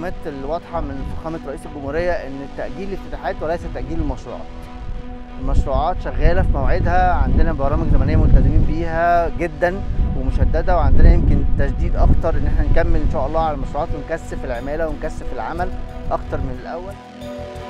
التعليمات الواضحه من فخامه رئيس الجمهوريه ان تاجيل الافتتاحات وليس تاجيل المشروعات المشروعات شغاله في موعدها عندنا برامج زمنيه ملتزمين بيها جدا ومشدده وعندنا يمكن تشديد اكتر ان احنا نكمل ان شاء الله على المشروعات ونكثف العماله ونكثف العمل اكتر من الاول